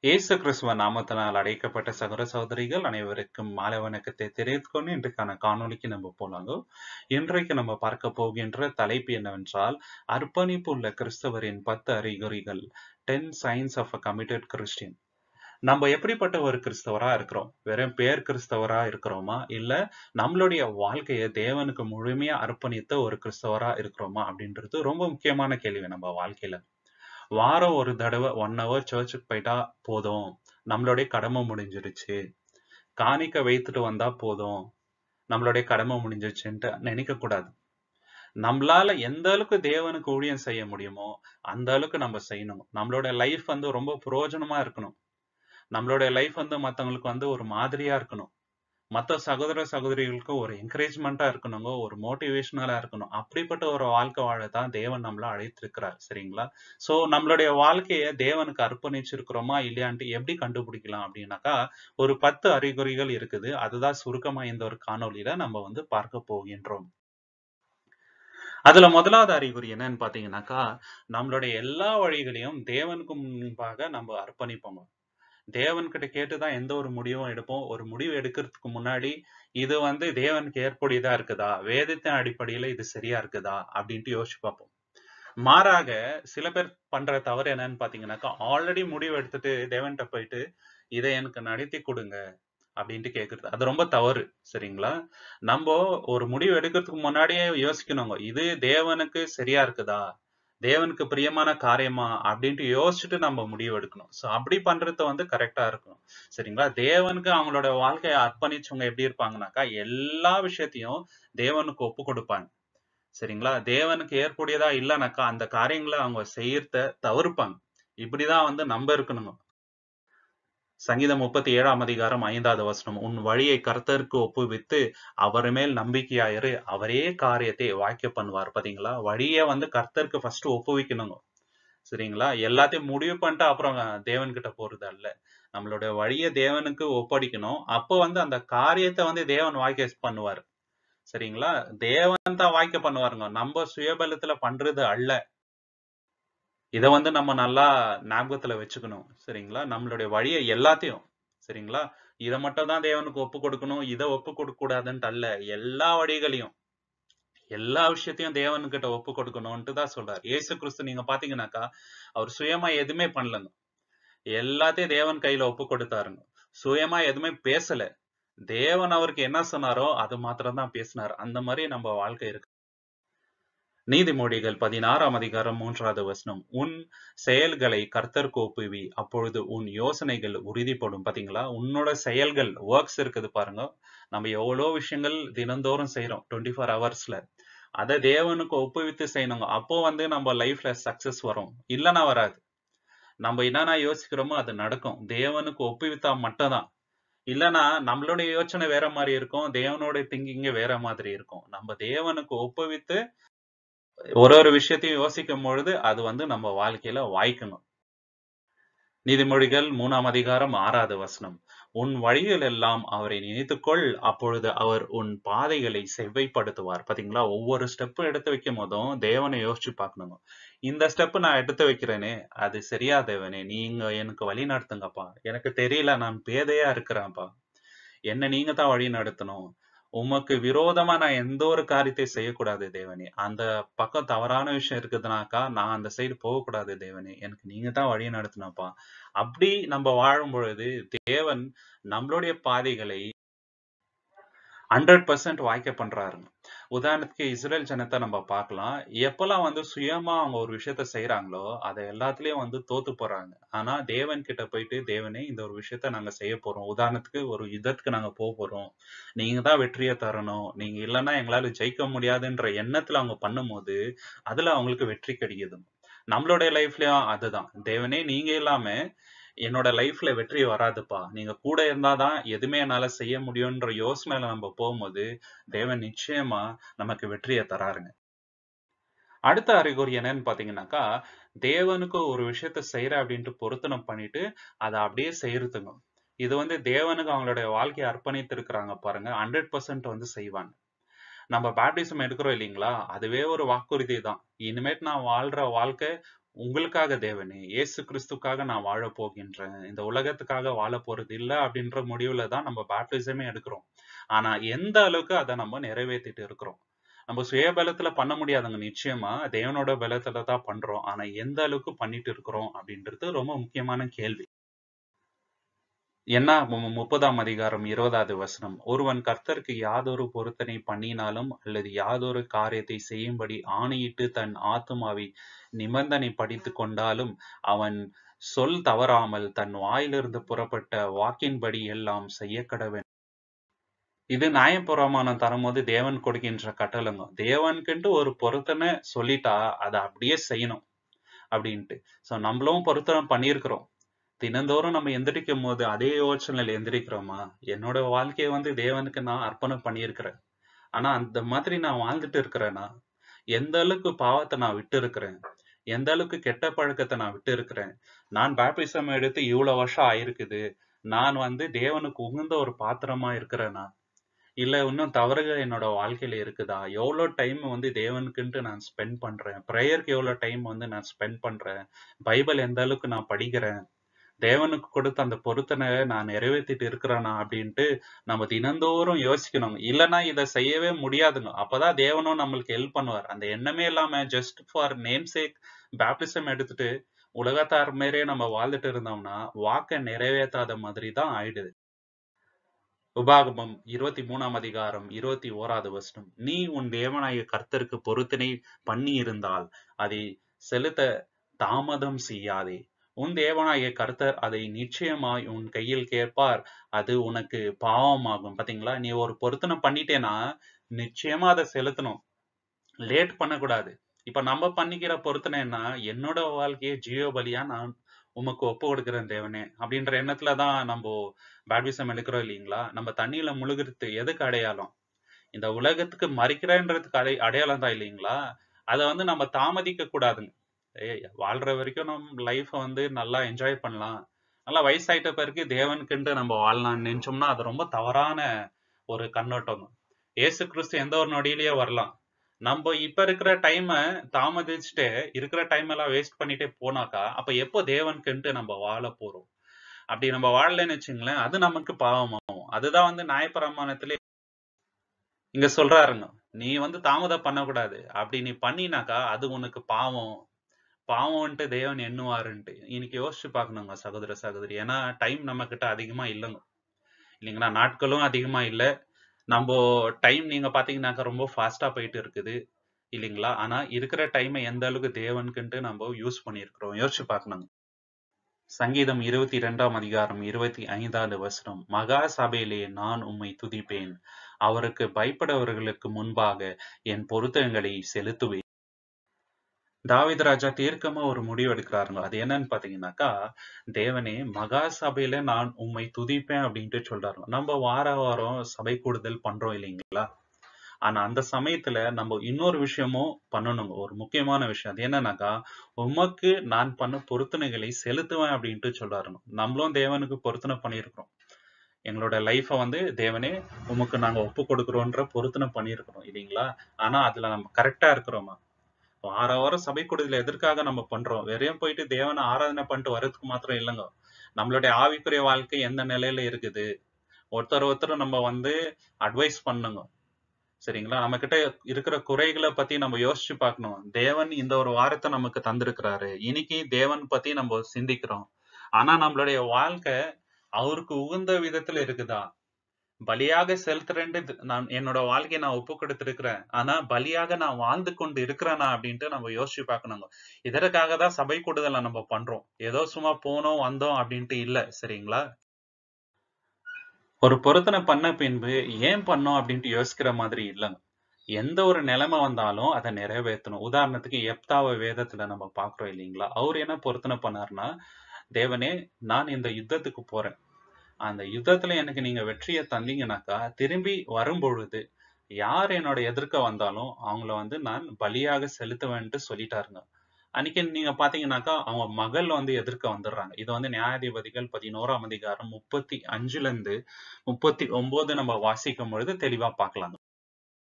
இயேசு கிறிஸ்துவ நாமத்தினால் அழைக்கப்பட்ட சகோதர சகோதரிகள் அனைவருக்கும் மாலை வணக்கத்தை தெரிவித்துக்கொண்டு இன்றைக்கான காணொளிக்கு நம்ம போலாங்க இன்றைக்கு நம்ம பார்க்க போகின்ற தலைப்பு என்னவென்றால் அர்ப்பணிப்பு உள்ள கிறிஸ்தவரின் பத்து அறிகுறிகள் ten signs of a committed Christian நம்ம எப்படிப்பட்ட ஒரு கிறிஸ்தவரா இருக்கிறோம் வெறும் பேர் கிறிஸ்தவரா இருக்கிறோமா இல்ல நம்மளுடைய வாழ்க்கையை தேவனுக்கு முழுமையா அர்ப்பணித்த ஒரு கிறிஸ்தவரா இருக்கிறோமா அப்படின்றது ரொம்ப முக்கியமான கேள்வி நம்ம வாழ்க்கையில வாரம் ஒரு தடவை ஒன் ஹவர் சர்ச்சுக்கு போயிட்டா போதும் நம்மளுடைய கடமை முடிஞ்சிருச்சு காணிக்க வைத்துட்டு வந்தா போதும் நம்மளுடைய கடமை முடிஞ்சிருச்சுன்ட்டு நினைக்க கூடாது நம்மளால எந்த அளவுக்கு தேவனுக்கு ஊழியம் செய்ய முடியுமோ அந்த அளவுக்கு நம்ம செய்யணும் நம்மளோட லைஃப் வந்து ரொம்ப பிரயோஜனமா இருக்கணும் நம்மளுடைய லைஃப் வந்து மத்தவங்களுக்கு வந்து ஒரு மாதிரியா இருக்கணும் மற்ற சகோதர சகோதரிகளுக்கு ஒரு என்கரேஜ்மெண்டா இருக்கணுங்க ஒரு மோட்டிவேஷனலா இருக்கணும் அப்படிப்பட்ட ஒரு வாழ்க்கை வாழத்தான் தேவன் நம்மள அழைத்திருக்கிறார் சரிங்களா சோ நம்மளுடைய வாழ்க்கைய தேவனுக்கு அர்ப்பணிச்சிருக்கிறோமா இல்லையான்ட்டு எப்படி கண்டுபிடிக்கலாம் அப்படின்னாக்கா ஒரு பத்து அறிகுறிகள் இருக்குது அதுதான் சுருக்கமா இந்த ஒரு காணொளியில நம்ம வந்து பார்க்க போகின்றோம் அதுல முதலாவது அறிகுறி என்னன்னு பாத்தீங்கன்னாக்கா நம்மளுடைய எல்லா வழிகளையும் தேவனுக்கு முன்பாக நம்ம அர்ப்பணிப்போம் தேவன் கிட்ட கேட்டுதான் எந்த ஒரு முடிவும் எடுப்போம் ஒரு முடிவு எடுக்கிறதுக்கு முன்னாடி இது வந்து தேவனுக்கு ஏற்புடையதா இருக்குதா வேதத்தின் அடிப்படையில இது சரியா இருக்குதா அப்படின்ட்டு யோசிச்சு பார்ப்போம் மாறாக சில பேர் பண்ற தவறு என்னன்னு பாத்தீங்கன்னாக்கா ஆல்ரெடி முடிவு எடுத்துட்டு தேவன்கிட்ட போயிட்டு இதை எனக்கு நடத்தி கொடுங்க அப்படின்ட்டு கேக்குறது அது ரொம்ப தவறு சரிங்களா நம்ம ஒரு முடிவு எடுக்கிறதுக்கு முன்னாடியே யோசிக்கணுங்க இது தேவனுக்கு சரியா இருக்குதா தேவனுக்கு பிரியமான காரியமா அப்படின்ட்டு யோசிச்சுட்டு நம்ம முடிவு எடுக்கணும் ஸோ அப்படி பண்றது வந்து கரெக்டா இருக்கணும் சரிங்களா தேவனுக்கு அவங்களோட வாழ்க்கையை அர்ப்பணிச்சவங்க எப்படி இருப்பாங்கனாக்கா எல்லா விஷயத்தையும் தேவனுக்கு ஒப்பு கொடுப்பாங்க சரிங்களா தேவனுக்கு ஏற்புடையதா இல்லைனாக்கா அந்த காரியங்களை அவங்க செய்யறத தவிர்ப்பாங்க இப்படிதான் வந்து நம்ம இருக்கணுங்க சங்கீதம் முப்பத்தி ஏழாம் அதிகாரம் ஐந்தாவது வசனம் உன் வழியை கர்த்தருக்கு ஒப்புவித்து அவர் மேல் நம்பிக்கையாயிரு அவரே காரியத்தை வாய்க்க பண்ணுவார் பாத்தீங்களா வழியை வந்து கர்த்தருக்கு ஃபர்ஸ்ட் ஒப்புவிக்கணுங்க சரிங்களா எல்லாத்தையும் முடிவு பண்ணிட்டு அப்புறம் தேவன் கிட்ட போறது அல்ல நம்மளுடைய வழியை தேவனுக்கு ஒப்படைக்கணும் அப்போ வந்து அந்த காரியத்தை வந்து தேவன் வாய்க்க பண்ணுவார் சரிங்களா தேவன் தான் வாய்க்க பண்ணுவாருங்க நம்ம சுயபலத்துல பண்றது அல்ல இத வந்து நம்ம நல்லா ஞாபகத்துல வச்சுக்கணும் சரிங்களா நம்மளுடைய வழியை எல்லாத்தையும் சரிங்களா இத மட்டும் தான் தேவனுக்கு ஒப்பு கொடுக்கணும் இதை ஒப்பு கொடுக்க கூடாதுன்ட்டு அல்ல எல்லா வழிகளையும் எல்லா விஷயத்தையும் தேவனுக்கிட்ட ஒப்பு கொடுக்கணும்ட்டு தான் சொல்றாரு ஏசு கிறிஸ்து நீங்க பாத்தீங்கன்னாக்கா அவர் சுயமா எதுவுமே பண்ணலங்க எல்லாத்தையும் தேவன் கையில ஒப்பு கொடுத்தாருங்க சுயமா எதுவுமே பேசல தேவன் அவருக்கு என்ன சொன்னாரோ அது மாத்திரம் தான் பேசினார் அந்த மாதிரி நம்ம வாழ்க்கை இருக்கு நீதிமொழிகள் பதினாறாம் அதிகாரம் மூன்றாவது வசனம் உன் செயல்களை கர்த்தருக்கு ஒப்புவி அப்பொழுது உன் யோசனைகள் உறுதிப்படும் பாத்தீங்களா உன்னோட செயல்கள் ஒர்க்ஸ் இருக்குது பாருங்க நம்ம எவ்வளோ விஷயங்கள் தினந்தோறும் செய்யறோம் டுவெண்ட்டி ஃபோர் ஹவர்ஸ்ல அதை தேவனுக்கு ஒப்புவித்து செய்யணுங்க அப்போ வந்து நம்ம லைஃப்ல சக்சஸ் வரும் இல்லைன்னா வராது நம்ம என்னென்ன யோசிக்கிறோமோ அது நடக்கும் தேவனுக்கு ஒப்புவித்தா மட்டும்தான் இல்லைன்னா நம்மளுடைய யோசனை வேற மாதிரி இருக்கும் தேவனோட திங்கிங்க வேற மாதிரி இருக்கும் நம்ம தேவனுக்கு ஒப்புவித்து ஒரு ஒரு விஷயத்தையும் யோசிக்கும் பொழுது அது வந்து நம்ம வாழ்க்கையில வாய்க்கணும் நீதிமொழிகள் மூணாம் அதிகாரம் ஆறாவது வசனம் உன் வழிகள் எல்லாம் அவரை நினைத்துக்கொள் அப்பொழுது அவர் உன் பாதைகளை செவ்வைப்படுத்துவார் பாத்தீங்களா ஒவ்வொரு ஸ்டெப்பும் எடுத்து வைக்கும் போதும் தேவனை யோசிச்சு பார்க்கணுங்க இந்த ஸ்டெப் நான் எடுத்து வைக்கிறேனே அது சரியா தேவனே நீங்க எனக்கு வழி நடத்துங்கப்பா எனக்கு தெரியல நான் பேதையா இருக்கிறேன்ப்பா என்ன நீங்க தான் வழி நடத்தணும் உமக்கு விரோதமா நான் எந்த ஒரு காரியத்தை செய்யக்கூடாது தேவனே அந்த பக்கம் தவறான விஷயம் இருக்குதுனாக்கா நான் அந்த சைடு போகக்கூடாது தேவனே எனக்கு நீங்க தான் வழி நடத்தினப்பா அப்படி நம்ம வாழும் பொழுது தேவன் நம்மளுடைய பாதைகளை ஹண்ட்ரட் பர்சன்ட் வாய்க்க பண்றாருங்க உதாரணத்துக்கு இஸ்ரேல் ஜனத்தை நம்ம பார்க்கலாம் எப்பெல்லாம் வந்து சுயமா அவங்க ஒரு விஷயத்த செய்யறாங்களோ அதை எல்லாத்துலயும் வந்து தோத்து போறாங்க ஆனா தேவன் கிட்ட போயிட்டு தேவனே இந்த ஒரு விஷயத்த நாங்க செய்ய போறோம் உதாரணத்துக்கு ஒரு யுத்தத்துக்கு நாங்க போக போறோம் நீங்க தான் வெற்றியை தரணும் நீங்க இல்லைன்னா எங்களால ஜெயிக்க முடியாதுன்ற எண்ணத்துல அவங்க பண்ணும்போது அதுல அவங்களுக்கு வெற்றி கிடைக்குது நம்மளுடைய லைஃப்லயும் அதுதான் தேவனே நீங்க இல்லாம என்னோட லைஃப்ல வெற்றி வராதுப்பா நீங்க கூட இருந்தாதான் எதுவுமே என்னால செய்ய முடியும்ன்ற யோசனையில நம்ம போகும்போது தேவன் நிச்சயமா நமக்கு வெற்றியை தராருங்க அடுத்த அறிகுறி என்னன்னு பாத்தீங்கன்னாக்கா தேவனுக்கு ஒரு விஷயத்த செய்யற அப்படின்ட்டு பொருத்தனம் பண்ணிட்டு அதை அப்படியே செய்யறதுங்க இது வந்து தேவனுக்கு அவங்களுடைய வாழ்க்கையை அர்ப்பணித்து இருக்கிறாங்க பாருங்க ஹண்ட்ரட் பர்சன்ட் வந்து செய்வாங்க நம்ம பேப்டிசம் எடுக்கிறோம் இல்லைங்களா அதுவே ஒரு வாக்குறுதி தான் இனிமேட்டு நான் வாழ்ற வாழ்க்கை உங்களுக்காக தேவனே இயேசு கிறிஸ்துக்காக நான் வாழ போகின்றேன் இந்த உலகத்துக்காக வாழ போறது இல்ல அப்படின்ற முடிவுல தான் நம்ம பேப்டிசமே எடுக்கிறோம் ஆனா எந்த அளவுக்கு அதை நம்ம நிறைவேற்றிட்டு இருக்கிறோம் நம்ம சுய பலத்துல பண்ண முடியாதுங்க நிச்சயமா தேவனோட பலத்துல தான் பண்றோம் ஆனா எந்த அளவுக்கு பண்ணிட்டு இருக்கிறோம் அப்படின்றது ரொம்ப முக்கியமான கேள்வி என்ன மு- முப்பதாம் அதிகாரம் இருபதாவது வசனம் ஒருவன் கர்த்தருக்கு யாதொரு பொருத்தனை பண்ணினாலும் அல்லது யாதொரு காரியத்தை செய்யும்படி ஆணையிட்டு தன் ஆத்துமாவை நிபந்தனை படித்து கொண்டாலும் அவன் சொல் தவறாமல் தன் வாயிலிருந்து புறப்பட்ட வாக்கின்படி எல்லாம் செய்ய கடவன் இது நியாயப்பிரமாணம் தரும்போது தேவன் கொடுக்கின்ற கட்டளைங்க தேவனுக்குன்ட்டு ஒரு பொருத்தனை சொல்லிட்டா அதை அப்படியே செய்யணும் அப்படின்ட்டு சோ நம்மளும் பொருத்தனை பண்ணியிருக்கிறோம் தினந்தோறும் நம்ம எந்திரிக்கும் போது அதே யோசனையில எந்திரிக்கிறோமா என்னோட வாழ்க்கையை வந்து தேவனுக்கு நான் அர்ப்பணம் பண்ணியிருக்கிறேன் ஆனா அந்த மாதிரி நான் வாழ்ந்துட்டு இருக்கிறேனா எந்த அளவுக்கு பாவத்தை நான் விட்டு இருக்கிறேன் எந்த அளவுக்கு கெட்ட பழக்கத்தை நான் விட்டு இருக்கிறேன் நான் பேப்டிசம் எடுத்து இவ்வளவு வருஷம் ஆயிருக்குது நான் வந்து தேவனுக்கு உகந்த ஒரு பாத்திரமா இருக்கிறேனா இல்ல இன்னும் தவறுகள் என்னோட வாழ்க்கையில இருக்குதா எவ்வளவு டைம் வந்து தேவனுக்குன்ட்டு நான் ஸ்பெண்ட் பண்றேன் ப்ரேயருக்கு எவ்வளவு டைம் வந்து நான் ஸ்பெண்ட் பண்றேன் பைபிள் எந்த அளவுக்கு நான் படிக்கிறேன் தேவனுக்கு கொடுத்த அந்த பொருத்தனை நான் நிறைவேற்றிட்டு இருக்கிறேனா அப்படின்ட்டு நம்ம தினந்தோறும் யோசிக்கணும் இல்லைன்னா இதை செய்யவே முடியாதுங்க அப்பதான் தேவனும் நம்மளுக்கு ஹெல்ப் பண்ணுவார் அந்த எண்ணமே இல்லாம just for name sake baptism எடுத்துட்டு உலகத்தார் மாரியே நம்ம வாழ்ந்துட்டு இருந்தோம்னா வாக்க நிறைவேற்றாத மாதிரி தான் ஆயிடுது உபாகமம் இருபத்தி மூணாம் அதிகாரம் இருபத்தி ஓராவது வசனம் நீ உன் தேவனாய கர்த்தருக்கு பொருத்தனை பண்ணி இருந்தால் அதை செலுத்த தாமதம் செய்யாதே உன் தேவனாகிய கர்த்தர் அதை நிச்சயமாய் உன் கையில் கேட்பார் அது உனக்கு பாவமாகும் பாத்தீங்களா நீ ஒரு பொருத்தனை பண்ணிட்டேன்னா நிச்சயமா அதை செலுத்தணும் லேட் பண்ணக்கூடாது இப்ப நம்ம பண்ணிக்கிற பொருத்தனை என்ன என்னோட வாழ்க்கையை ஜீவ பலியா நான் உமக்கு ஒப்பு கொடுக்கிறேன் தேவனே அப்படின்ற எண்ணத்துல தான் நம்ம பேட்மிசம் எடுக்கிறோம் இல்லைங்களா நம்ம தண்ணியில முழுகிறது எதுக்கு அடையாளம் இந்த உலகத்துக்கு மறிக்கிறேன்றதுக்கு அடை அடையாளம் தான் இல்லைங்களா அதை வந்து நம்ம தாமதிக்க கூடாதுங்க ஏய் வாழ்ற வரைக்கும் நம்ம லைஃப்பை வந்து நல்லா என்ஜாய் பண்ணலாம் நல்லா வயசாயிட்ட பிறகு தேவனுக்குன்ட்டு நம்ம வாழலாம்னு நினைச்சோம்னா அது ரொம்ப தவறான ஒரு கண்ணோட்டம் ஏசு கிறிஸ்து எந்த ஒரு நொடியிலேயே வரலாம் நம்ம இப்ப இருக்கிற டைமை தாமதிச்சுட்டு இருக்கிற டைம் எல்லாம் வேஸ்ட் பண்ணிட்டே போனாக்கா அப்ப எப்போ தேவனுக்குன்ட்டு நம்ம வாழ போறோம் அப்படி நம்ம வாழலைன்னு வச்சுங்களேன் அது நமக்கு பாவமாகும் அதுதான் வந்து நியாயப்பிரமாணத்திலே இங்க சொல்றாருங்க நீ வந்து தாமதம் பண்ணக்கூடாது அப்படி நீ பண்ணினாக்கா அது உனக்கு பாவம் பாவம்ன்ட்டு தேவன் எண்ணுவாருன்ட்டு இன்னைக்கு யோசிச்சு பார்க்கணுங்க சகோதர சகோதரி ஏன்னா டைம் நம்ம கிட்ட அதிகமா இல்லைங்க இல்லைங்களா நாட்களும் அதிகமா இல்ல நம்ம டைம் நீங்க பாத்தீங்கன்னாக்கா ரொம்ப ஃபாஸ்டா போயிட்டு இருக்குது இல்லைங்களா ஆனா இருக்கிற டைமை எந்த அளவுக்கு தேவனுக்குன்ட்டு நம்ம யூஸ் பண்ணியிருக்கிறோம் யோசிச்சு பார்க்கணுங்க சங்கீதம் இருபத்தி இரண்டாம் அதிகாரம் இருபத்தி ஐந்தாவது வசனம் மகா சபையிலே நான் உம்மை துதிப்பேன் அவருக்கு பயப்படவர்களுக்கு முன்பாக என் பொருத்தங்களை செலுத்துவேன் தாவீது ராஜா தீர்க்கமா ஒரு முடிவு எடுக்கிறாருங்க அது என்னன்னு பாத்தீங்கன்னாக்கா தேவனே மகா சபையில நான் உம்மை துதிப்பேன் அப்படின்ட்டு சொல்றாருங்க நம்ம வார வாரம் சபை கூடுதல் பண்றோம் இல்லைங்களா ஆனா அந்த சமயத்துல நம்ம இன்னொரு விஷயமும் பண்ணணுங்க ஒரு முக்கியமான விஷயம் அது என்னன்னாக்கா உமக்கு நான் பண்ண பொருத்தனைகளை செலுத்துவேன் அப்படின்ட்டு சொல்றாருங்க நம்மளும் தேவனுக்கு பொருத்தனை பண்ணியிருக்கிறோம் எங்களோட லைஃபை வந்து தேவனே உமக்கு நாங்க ஒப்பு கொடுக்குறோன்ற பொருத்தனை பண்ணியிருக்கிறோம் இல்லைங்களா ஆனா அதுல நம்ம கரெக்டா இருக்கிறோமா வார வாரம் சபை கூடுதல் எதற்காக நம்ம பண்றோம் வெறும் போயிட்டு தேவனை ஆராதனை பண்ணிட்டு வர்றதுக்கு மாத்திரம் இல்லைங்க நம்மளுடைய ஆவிக்குரிய வாழ்க்கை எந்த நிலையில இருக்குது ஒருத்தர் ஒருத்தர் நம்ம வந்து அட்வைஸ் பண்ணுங்க சரிங்களா நம்ம கிட்ட இருக்கிற குறைகளை பத்தி நம்ம யோசிச்சு பார்க்கணும் தேவன் இந்த ஒரு வாரத்தை நமக்கு தந்திருக்கிறாரு இன்னைக்கு தேவன் பத்தி நம்ம சிந்திக்கிறோம் ஆனா நம்மளுடைய வாழ்க்கை அவருக்கு உகந்த விதத்துல இருக்குதா பலியாக செலுத்துறேன்ட்டு இது- நான் என்னோட வாழ்க்கையை நான் ஒப்பு கொடுத்திருக்கிறேன் ஆனா பலியாக நான் வாழ்ந்து கொண்டு இருக்கிறேனா அப்படின்ட்டு நம்ம யோசிச்சு பார்க்கணுங்க இதற்காக தான் சபை கூடுதலை நம்ம பண்றோம் ஏதோ சும்மா போனோம் வந்தோம் அப்படின்ட்டு இல்ல சரிங்களா ஒரு பொருத்தனை பண்ண பின்பு ஏன் பண்ணோம் அப்படின்ட்டு யோசிக்கிற மாதிரி இல்லைங்க எந்த ஒரு நிலைமை வந்தாலும் அதை நிறைவேற்றணும் உதாரணத்துக்கு எப்தாவ வேதத்துல நம்ம பாக்குறோம் இல்லைங்களா அவர் என்ன பொருத்தனை பண்ணாருன்னா தேவனே நான் இந்த யுத்தத்துக்கு போறேன் அந்த யுத்தத்துல எனக்கு நீங்க வெற்றியை தந்தீங்கன்னாக்கா திரும்பி வரும்பொழுது யார் என்னோட எதிர்க்க வந்தாலும் அவங்கள வந்து நான் பலியாக செலுத்துவேன்ட்டு சொல்லிட்டாருங்க அன்னைக்கு நீங்க பாத்தீங்கன்னாக்கா அவங்க மகள் வந்து எதிர்க்க வந்துடுறாங்க இது வந்து நியாயாதிபதிகள் பதினோராம் அதிகாரம் முப்பத்தி அஞ்சுல இருந்து முப்பத்தி ஒன்பது நம்ம வாசிக்கும் பொழுது தெளிவா பார்க்கலாம்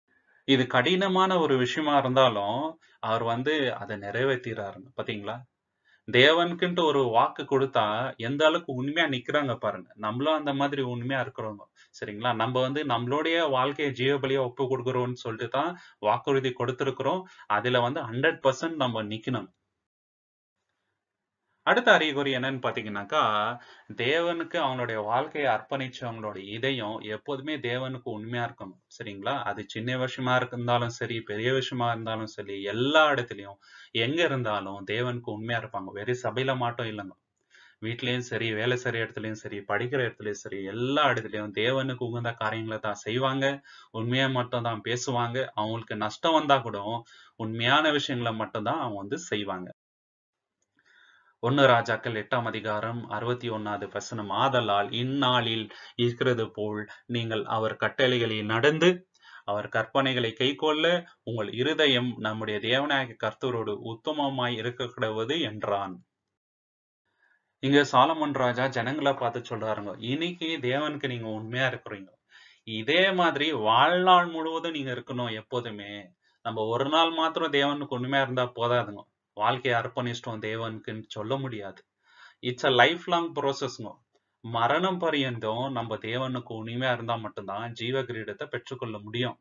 இது கடினமான ஒரு விஷயமா இருந்தாலும் அவர் வந்து அதை நிறைவேற்றிறாருங்க பாத்தீங்களா தேவனுக்குன்ட்டு ஒரு வாக்கு கொடுத்தா எந்த அளவுக்கு உண்மையா நிக்கிறாங்க பாருங்க நம்மளும் அந்த மாதிரி உண்மையா இருக்கிறவங்க சரிங்களா நம்ம வந்து நம்மளுடைய வாழ்க்கையை ஜீவபலியா ஒப்பு கொடுக்குறோம்னு சொல்லிட்டு தான் வாக்குறுதி கொடுத்திருக்கிறோம் அதுல வந்து ஹண்ட்ரட் பர்சன்ட் நம்ம நிக்கணும் அடுத்த அறிகுறி என்னன்னு பாத்தீங்கன்னாக்கா தேவனுக்கு அவனுடைய வாழ்க்கையை அர்ப்பணிச்சவங்களோட இதயம் எப்போதுமே தேவனுக்கு உண்மையா இருக்கணும் சரிங்களா அது சின்ன விஷயமா இருந்தாலும் சரி பெரிய விஷயமா இருந்தாலும் சரி எல்லா இடத்துலயும் எங்க இருந்தாலும் தேவனுக்கு உண்மையா இருப்பாங்க வெறும் சபையில மட்டும் இல்லைங்க வீட்லயும் சரி வேலை செய்யற இடத்துலயும் சரி படிக்கிற இடத்துலயும் சரி எல்லா இடத்துலயும் தேவனுக்கு உகந்த காரியங்களை தான் செய்வாங்க உண்மையா மட்டும் தான் பேசுவாங்க அவங்களுக்கு நஷ்டம் வந்தா கூட உண்மையான விஷயங்களை மட்டும் தான் அவங்க வந்து செய்வாங்க ஒன்னு ராஜாக்கள் எட்டாம் அதிகாரம் அறுபத்தி ஒன்னாவது வசனம் ஆதலால் இந்நாளில் இருக்கிறது போல் நீங்கள் அவர் கட்டளைகளில் நடந்து அவர் கற்பனைகளை கைக்கொள்ள உங்கள் இருதயம் நம்முடைய தேவநாயக கர்த்தரோடு உத்தமமாய் இருக்க கிடவது என்றான் இங்க சாலமன் ராஜா ஜனங்களை பார்த்து சொல்றாருங்க இன்னைக்கு தேவனுக்கு நீங்க உண்மையா இருக்கிறீங்க இதே மாதிரி வாழ்நாள் முழுவதும் நீங்க இருக்கணும் எப்போதுமே நம்ம ஒரு நாள் மாத்திரம் தேவனுக்கு உண்மையா இருந்தா போதாதுங்க வாழ்க்கையை அர்ப்பணிச்சிட்டோம் தேவனுக்குன்னு சொல்ல முடியாது இட்ஸ் அ லைஃப் லாங் ப்ரோசஸ்ங்க மரணம் பரியந்தம் நம்ம தேவனுக்கு உண்மையா இருந்தா மட்டும்தான் ஜீவ கிரீடத்தை பெற்றுக்கொள்ள முடியும்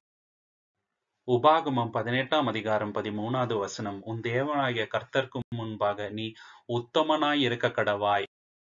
உபாகமம் பதினெட்டாம் அதிகாரம் பதிமூணாவது வசனம் உன் தேவனாகிய கர்த்தருக்கு முன்பாக நீ உத்தமனாய் இருக்க கடவாய்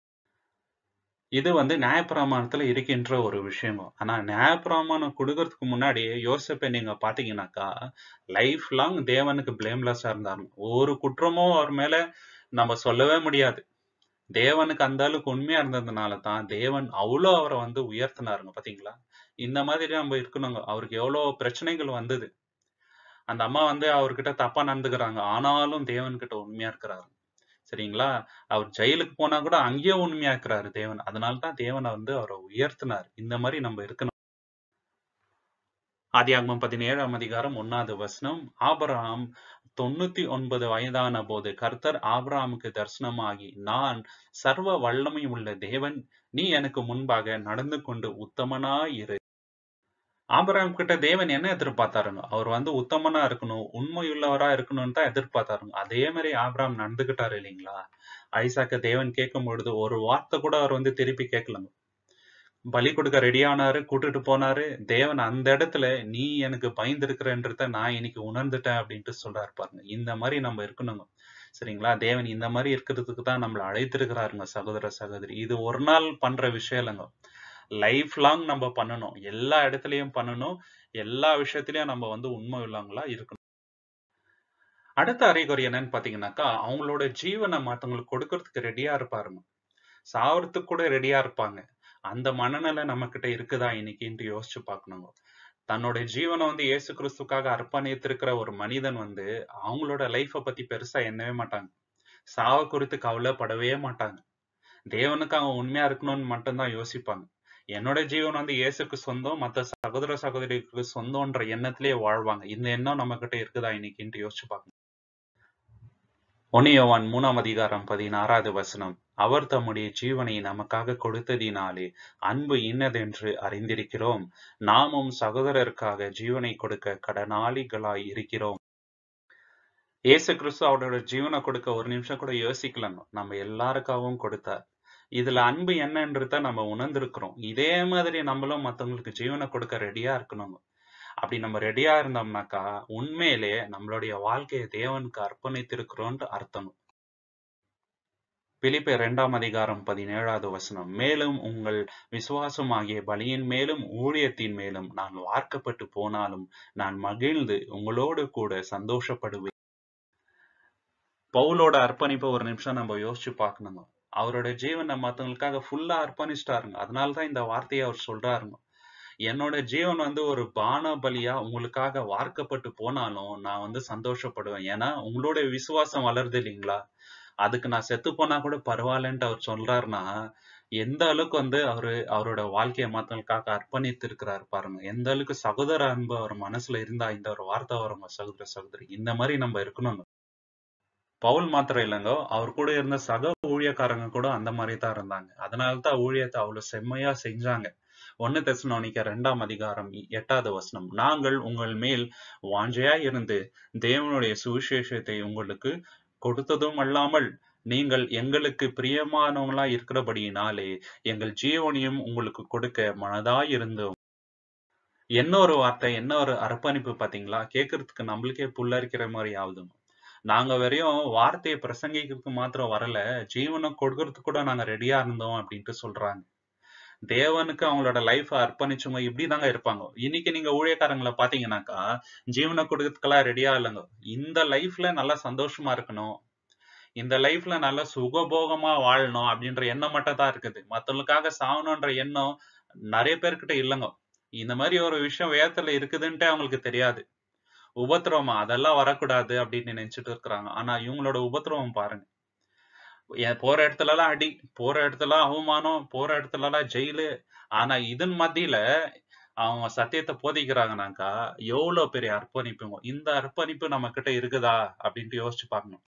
இது வந்து நியாயப்பிரமாணத்துல இருக்கின்ற ஒரு விஷயம் ஆனா நியாயப்பிரமாணம் கொடுக்கறதுக்கு முன்னாடி யோசிப்பை நீங்க பாத்தீங்கன்னாக்கா லைஃப் லாங் தேவனுக்கு பிளேம்லெஸ்ஸா இருந்தாரு ஒரு குற்றமும் அவர் மேல நம்ம சொல்லவே முடியாது தேவனுக்கு அந்த அளவுக்கு உண்மையா இருந்ததுனால தான் தேவன் அவ்வளோ அவரை வந்து உயர்த்தினாருங்க பாத்தீங்களா இந்த மாதிரி நம்ம இருக்கணுங்க அவருக்கு எவ்வளவு பிரச்சனைகள் வந்தது அந்த அம்மா வந்து அவர்கிட்ட தப்பா நடந்துக்கிறாங்க ஆனாலும் தேவன்கிட்ட உண்மையா இருக்கிறாரு சரிங்களா அவர் ஜெயிலுக்கு போனா கூட அங்கேயும் உண்மையா இருக்கிறாரு தேவன் அதனால தான் தேவனை வந்து அவரை உயர்த்தினார் இந்த மாதிரி நம்ம இருக்கணும் ஆதியாகமம் பதினேழாம் அதிகாரம் ஒன்னாவது வசனம் ஆபராம் தொண்ணூத்தி ஒன்பது வயதான போது கர்த்தர் ஆபிரகாமுக்கு தரிசனமாகி நான் சர்வ வல்லமை உள்ள தேவன் நீ எனக்கு முன்பாக நடந்து கொண்டு உத்தமனாயிரு ஆபராம் கிட்ட தேவன் என்ன எதிர்பார்த்தாருங்க அவர் வந்து உத்தமனா இருக்கணும் உண்மையுள்ளவரா இருக்கணும்னு தான் எதிர்பார்த்தாருங்க அதே மாதிரி ஆபிராம் நடந்துகிட்டாரு இல்லைங்களா ஐசாக்க தேவன் கேட்கும் பொழுது ஒரு வார்த்தை கூட அவர் வந்து திருப்பி கேட்கலங்க பலி கொடுக்க ரெடியானாரு கூட்டிட்டு போனாரு தேவன் அந்த இடத்துல நீ எனக்கு பயந்துருக்கிறன்றத நான் இன்னைக்கு உணர்ந்துட்டேன் அப்படின்ட்டு சொல்றாரு பாருங்க இந்த மாதிரி நம்ம இருக்கணுங்க சரிங்களா தேவன் இந்த மாதிரி இருக்கிறதுக்கு தான் நம்மளை அழைத்திருக்கிறாருங்க சகோதர சகோதரி இது ஒரு நாள் பண்ற விஷயம் இல்லைங்க லைஃப் லாங் நம்ம பண்ணணும் எல்லா இடத்துலயும் பண்ணணும் எல்லா விஷயத்திலயும் நம்ம வந்து உண்மை உள்ளவங்களா இருக்கணும் அடுத்த அறிகுறி என்னன்னு பாத்தீங்கன்னாக்கா அவங்களோட ஜீவனை மத்தவங்களுக்கு கொடுக்கறதுக்கு ரெடியா இருப்பாருங்க சாவறதுக்கு கூட ரெடியா இருப்பாங்க அந்த மனநிலை நம்ம கிட்ட இருக்குதா இன்னைக்குன்ட்டு யோசிச்சு பார்க்கணுங்க தன்னோட ஜீவனை வந்து இயேசு கிறிஸ்துக்காக அர்ப்பணித்திருக்கிற ஒரு மனிதன் வந்து அவங்களோட லைஃப்பை பத்தி பெருசா எண்ணவே மாட்டாங்க சாவ குறித்து கவலைப்படவே மாட்டாங்க தேவனுக்கு அவங்க உண்மையா இருக்கணும்னு மட்டும்தான் யோசிப்பாங்க என்னோட ஜீவன் வந்து இயேசுக்கு சொந்தம் மத்த சகோதர சகோதரிக்கு சொந்தம்ன்ற எண்ணத்திலேயே வாழ்வாங்க இந்த எண்ணம் நம்ம கிட்ட இருக்குதா இன்னைக்குன்ட்டு யோசிச்சு பார்க்கணும் ஒன்னியவான் மூணாம் அதிகாரம் பதினாறாவது வசனம் அவர் தம்முடைய ஜீவனை நமக்காக கொடுத்ததினாலே அன்பு இன்னதென்று அறிந்திருக்கிறோம் நாமும் சகோதரருக்காக ஜீவனை கொடுக்க கடனாளிகளாய் இருக்கிறோம் இயேசு கிறிஸ்து அவரோட ஜீவனை கொடுக்க ஒரு நிமிஷம் கூட யோசிக்கலங்க நம்ம எல்லாருக்காகவும் கொடுத்தார் இதுல அன்பு என்னன்றத நம்ம உணர்ந்திருக்கிறோம் இதே மாதிரி நம்மளும் மத்தவங்களுக்கு ஜீவனை கொடுக்க ரெடியா இருக்கணுங்க அப்படி நம்ம ரெடியா இருந்தோம்னாக்கா உண்மையிலே நம்மளுடைய வாழ்க்கையை தேவனுக்கு அர்ப்பணித்திருக்கிறோம்னு அர்த்தம் பிலிப்பை இரண்டாம் அதிகாரம் பதினேழாவது வசனம் மேலும் உங்கள் விசுவாசம் ஆகிய பலியின் மேலும் ஊழியத்தின் மேலும் நான் வார்க்கப்பட்டு போனாலும் நான் மகிழ்ந்து உங்களோடு கூட சந்தோஷப்படுவேன் பவுலோட அர்ப்பணிப்பை ஒரு நிமிஷம் நம்ம யோசிச்சு பார்க்கணுங்க அவரோட ஜீவனை மத்தவங்களுக்காக ஃபுல்லா அர்ப்பணிச்சிட்டாருங்க அதனாலதான் இந்த வார்த்தையை அவர் சொல்றாருங்க என்னோட ஜீவன் வந்து ஒரு பான பலியா உங்களுக்காக வார்க்கப்பட்டு போனாலும் நான் வந்து சந்தோஷப்படுவேன் ஏன்னா உங்களோட விசுவாசம் வளருது இல்லைங்களா அதுக்கு நான் செத்து போனா கூட பரவாயில்லன்ட்டு அவர் சொல்றாருன்னா எந்த அளவுக்கு வந்து அவரு அவரோட வாழ்க்கையை மத்தவங்களுக்காக அர்ப்பணித்து இருக்கிறாரு பாருங்க எந்த அளவுக்கு சகோதர அன்பு அவர் மனசுல இருந்தா இந்த ஒரு வார்த்தை வருங்க சகோதர சகோதரி இந்த மாதிரி நம்ம இருக்கணுங்க பவுல் மாத்திரம் இல்லைங்க அவர் கூட இருந்த சக ஊழியக்காரங்க கூட அந்த மாதிரி தான் இருந்தாங்க அதனாலதான் ஊழியத்தை அவ்வளவு செம்மையா செஞ்சாங்க ஒன்னு தெசலோனிக்க இரண்டாம் அதிகாரம் எட்டாவது வசனம் நாங்கள் உங்கள் மேல் வாஞ்சையா இருந்து தேவனுடைய சுவிசேஷத்தை உங்களுக்கு கொடுத்ததும் அல்லாமல் நீங்கள் எங்களுக்கு பிரியமானவங்களா இருக்கிறபடியினாலே எங்கள் ஜீவனையும் உங்களுக்கு கொடுக்க மனதாய் இருந்தோம் என்ன ஒரு வார்த்தை என்ன ஒரு அர்ப்பணிப்பு பாத்தீங்களா கேட்கறதுக்கு நம்மளுக்கே புல்லரிக்கிற மாதிரி ஆகுதுங்க நாங்க வெறும் வார்த்தையை பிரசங்கிக்கிறதுக்கு மாத்திரம் வரல ஜீவனை கொடுக்கறதுக்கு கூட நாங்க ரெடியா இருந்தோம் அப்படின்ட்டு சொல்றாங்க தேவனுக்கு அவங்களோட லைஃப் அர்ப்பணிச்சவங்க இப்படிதாங்க இருப்பாங்க இன்னைக்கு நீங்க ஊழியக்காரங்களை பாத்தீங்கன்னாக்கா ஜீவனை கொடுக்கறதுக்கெல்லாம் ரெடியா இல்லைங்க இந்த லைஃப்ல நல்லா சந்தோஷமா இருக்கணும் இந்த லைஃப்ல நல்லா சுகபோகமா வாழணும் அப்படின்ற எண்ணம் மட்டும் தான் இருக்குது மத்தவங்களுக்காக சாகணுன்ற எண்ணம் நிறைய பேர்கிட்ட இல்லைங்க இந்த மாதிரி ஒரு விஷயம் வேதத்துல இருக்குதுன்ட்டு அவங்களுக்கு தெரியாது உபத்திரவமா அதெல்லாம் வரக்கூடாது அப்படின்னு நினைச்சிட்டு இருக்கிறாங்க ஆனா இவங்களோட உபத்திரவம் பாருங்க ஏன் போற இடத்துல எல்லாம் அடி போற இடத்துல எல்லாம் அவமானம் போற இடத்துல எல்லாம் ஜெயிலு ஆனா இதன் மத்தியில அவங்க சத்தியத்தை போதிக்கிறாங்கனாக்கா எவ்வளவு பெரிய அர்ப்பணிப்புங்க இந்த அர்ப்பணிப்பு நம்ம கிட்ட இருக்குதா அப்படின்ட்டு யோசிச்சு பார்க்கணும்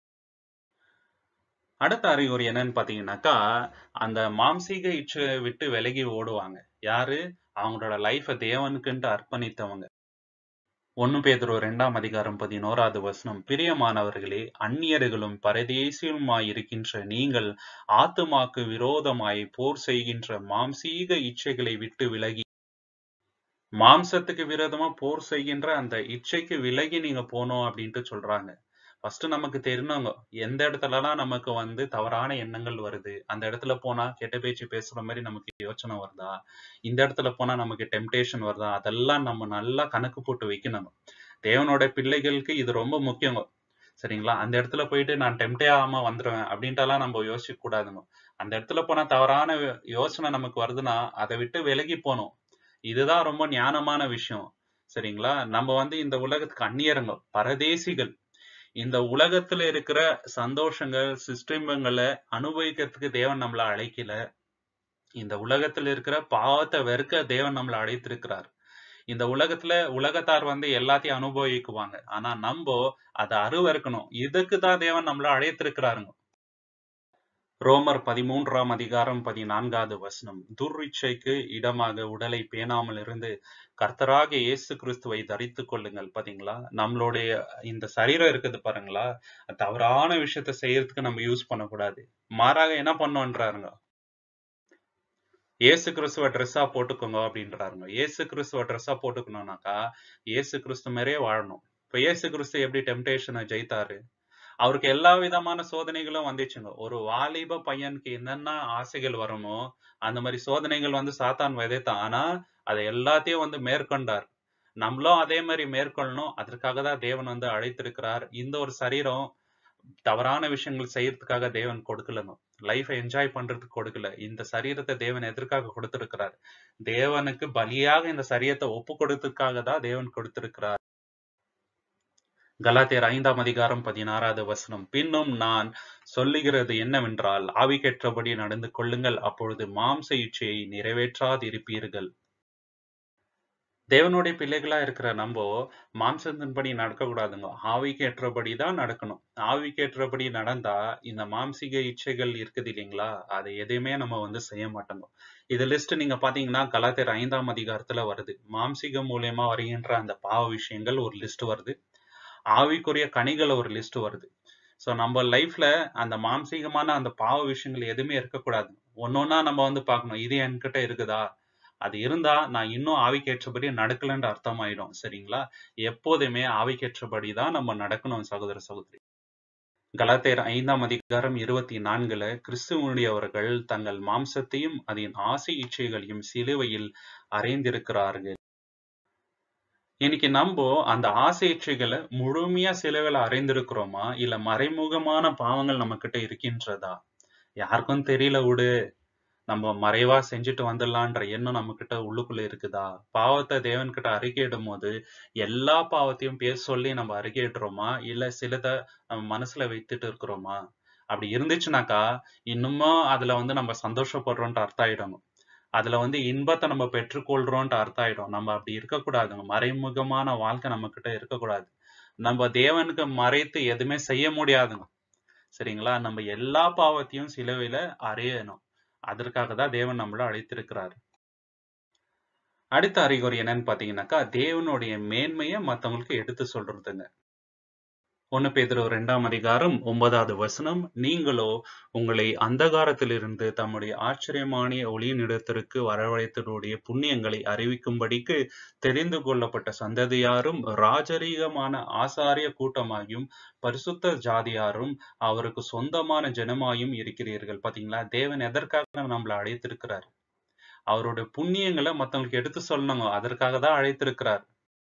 அடுத்த அறிகுறி என்னன்னு பாத்தீங்கன்னாக்கா அந்த மாம்சீக இச்சை விட்டு விலகி ஓடுவாங்க யாரு அவங்களோட லைஃப தேவனுக்குன்ட்டு அர்ப்பணித்தவங்க ஒன்னு பேதுரு இரண்டாம் அதிகாரம் பதினோராவது வசனம் பிரியமானவர்களே அந்நியர்களும் பரதேசியுமாய் இருக்கின்ற நீங்கள் ஆத்துமாக்கு விரோதமாய் போர் செய்கின்ற மாம்சீக இச்சைகளை விட்டு விலகி மாம்சத்துக்கு விரோதமா போர் செய்கின்ற அந்த இச்சைக்கு விலகி நீங்க போனோம் அப்படின்ட்டு சொல்றாங்க ஃபர்ஸ்ட் நமக்கு தெரியணுங்க எந்த இடத்துலலாம் நமக்கு வந்து தவறான எண்ணங்கள் வருது அந்த இடத்துல போனா கெட்ட பேச்சு பேசுற மாதிரி நமக்கு யோசனை வருதா இந்த இடத்துல போனா நமக்கு டெம்டேஷன் வருதா அதெல்லாம் நம்ம நல்லா கணக்கு போட்டு வைக்கணும் தேவனோட பிள்ளைகளுக்கு இது ரொம்ப முக்கியங்க சரிங்களா அந்த இடத்துல போயிட்டு நான் டெம்டே ஆகாம வந்துடுவேன் அப்படின்ட்டுலாம் நம்ம யோசிக்க கூடாதுங்க அந்த இடத்துல போனா தவறான யோசனை நமக்கு வருதுன்னா அதை விட்டு விலகி போகணும் இதுதான் ரொம்ப ஞானமான விஷயம் சரிங்களா நம்ம வந்து இந்த உலகத்துக்கு அந்நியருங்க பரதேசிகள் இந்த உலகத்துல இருக்கிற சந்தோஷங்கள் சிஸ்டங்களை அனுபவிக்கிறதுக்கு தேவன் நம்மள அழைக்கல இந்த உலகத்துல இருக்கிற பாவத்தை வெறுக்க தேவன் நம்மள அழைத்திருக்கிறார் இந்த உலகத்துல உலகத்தார் வந்து எல்லாத்தையும் அனுபவிக்குவாங்க ஆனா நம்ம அதை அருவறுக்கணும் இதுக்கு தான் தேவன் நம்மள அழைத்திருக்கிறாருங்க ரோமர் பதிமூன்றாம் அதிகாரம் பதினான்காவது வசனம் துர்ரிச்சைக்கு இடமாக உடலை பேணாமல் இருந்து கர்த்தராக இயேசு கிறிஸ்துவை தரித்து கொள்ளுங்கள் பாத்தீங்களா நம்மளுடைய இந்த சரீரம் இருக்குது பாருங்களா தவறான விஷயத்த செய்யறதுக்கு நம்ம யூஸ் பண்ணக்கூடாது மாறாக என்ன பண்ணோன்றாருங்க ஏசு கிறிஸ்துவ ட்ரெஸ்ஸா போட்டுக்கோங்க அப்படின்றாருங்க ஏசு கிறிஸ்துவ ட்ரெஸ்ஸா போட்டுக்கணும்னாக்கா ஏசு கிறிஸ்து மாதிரியே வாழணும் இப்ப ஏசு கிறிஸ்து எப்படி டெம்டேஷனை ஜெயித்தாரு அவருக்கு எல்லா விதமான சோதனைகளும் வந்துச்சுங்க ஒரு வாலிப பையனுக்கு என்னென்ன ஆசைகள் வருமோ அந்த மாதிரி சோதனைகள் வந்து சாத்தான் விதைத்தான் ஆனா அதை எல்லாத்தையும் வந்து மேற்கொண்டார் நம்மளும் அதே மாதிரி மேற்கொள்ளணும் அதற்காக தான் தேவன் வந்து அழைத்திருக்கிறார் இந்த ஒரு சரீரம் தவறான விஷயங்கள் செய்யறதுக்காக தேவன் கொடுக்கலங்க லைஃபை என்ஜாய் பண்றதுக்கு கொடுக்கல இந்த சரீரத்தை தேவன் எதற்காக கொடுத்திருக்கிறார் தேவனுக்கு பலியாக இந்த சரீரத்தை ஒப்பு கொடுத்ததுக்காக தான் தேவன் கொடுத்திருக்கிறார் கலாத்தியர் ஐந்தாம் அதிகாரம் பதினாறாவது வசனம் பின்னும் நான் சொல்லுகிறது என்னவென்றால் ஆவிக்கேற்றபடி நடந்து கொள்ளுங்கள் அப்பொழுது மாம்ச இச்சையை நிறைவேற்றாதிருப்பீர்கள் தேவனுடைய பிள்ளைகளா இருக்கிற நம்ம மாம்சத்தின்படி நடக்க கூடாதுங்க ஆவிக்கு ஏற்றபடி தான் நடக்கணும் ஆவிக்கு ஏற்றபடி நடந்தா இந்த மாம்சிக இச்சைகள் இருக்குது இல்லைங்களா அதை எதையுமே நம்ம வந்து செய்ய மாட்டோங்க இது லிஸ்ட் நீங்க பாத்தீங்கன்னா கலாத்தியர் ஐந்தாம் அதிகாரத்துல வருது மாம்சிக மூலியமா வருகின்ற அந்த பாவ விஷயங்கள் ஒரு லிஸ்ட் வருது ஆவிக்குரிய கனிகள் ஒரு லிஸ்ட் வருது ஸோ நம்ம லைஃப்ல அந்த மாம்சீகமான அந்த பாவ விஷயங்கள் எதுவுமே இருக்கக்கூடாது ஒன்னொன்னா நம்ம வந்து பார்க்கணும் இது என்கிட்ட இருக்குதா அது இருந்தா நான் இன்னும் ஆவிக்கேற்றபடி நடக்கலன்ற அர்த்தம் ஆயிடும் சரிங்களா எப்போதுமே ஆவிக்கேற்றபடி தான் நம்ம நடக்கணும் சகோதர சகோதரி கலாத்தேர் ஐந்தாம் அதிகாரம் இருபத்தி நான்குல கிறிஸ்துவனுடையவர்கள் தங்கள் மாம்சத்தையும் அதன் ஆசை இச்சைகளையும் சிலுவையில் அறைந்திருக்கிறார்கள் இன்னைக்கு நம்ம அந்த ஆசை இச்சைகளை முழுமையா சிலுவையில் அறைந்திருக்கிறோமா இல்ல மறைமுகமான பாவங்கள் நம்ம கிட்ட இருக்கின்றதா யாருக்கும் தெரியல விடு நம்ம மறைவா செஞ்சுட்டு வந்துடலான்ற எண்ணம் நம்ம கிட்ட உள்ளுக்குள்ள இருக்குதா பாவத்தை தேவன் கிட்ட அறிக்கையிடும் போது எல்லா பாவத்தையும் பேர் சொல்லி நம்ம அறிக்கையிடுறோமா இல்ல சிலத நம்ம மனசுல வைத்துட்டு இருக்கிறோமா அப்படி இருந்துச்சுனாக்கா இன்னுமும் அதுல வந்து நம்ம சந்தோஷப்படுறோம்ட்டு அர்த்தம் ஆயிடும் அதுல வந்து இன்பத்தை நம்ம பெற்றுக்கொள்றோம்ட்டு அர்த்தம் ஆயிடும் நம்ம அப்படி இருக்கக்கூடாதுங்க மறைமுகமான வாழ்க்கை நம்ம கிட்ட இருக்கக்கூடாது நம்ம தேவனுக்கு மறைத்து எதுவுமே செய்ய முடியாதுங்க சரிங்களா நம்ம எல்லா பாவத்தையும் சிலுவையில அறையணும் அதற்காக தான் தேவன் நம்மள அழைத்திருக்கிறார் அடுத்த அறிகுறி என்னன்னு பாத்தீங்கன்னாக்கா தேவனுடைய மேன்மையை மத்தவங்களுக்கு எடுத்து சொல்றதுங்க ஒன்னு பேதுரு இரண்டாம் அதிகாரம் ஒன்பதாவது வசனம் நீங்களோ உங்களை அந்தகாரத்திலிருந்து தம்முடைய ஆச்சரியமான ஒளியினிடத்திற்கு வரவழைத்தனுடைய புண்ணியங்களை அறிவிக்கும்படிக்கு தெரிந்து கொள்ளப்பட்ட சந்ததியாரும் ராஜரீகமான ஆசாரிய கூட்டமாயும் பரிசுத்த ஜாதியாரும் அவருக்கு சொந்தமான ஜனமாயும் இருக்கிறீர்கள் பாத்தீங்களா தேவன் எதற்காக நம்மளை அழைத்திருக்கிறார் அவருடைய புண்ணியங்களை மத்தவங்களுக்கு எடுத்து சொல்லணுங்க அதற்காக தான் அழைத்திருக்கிறார்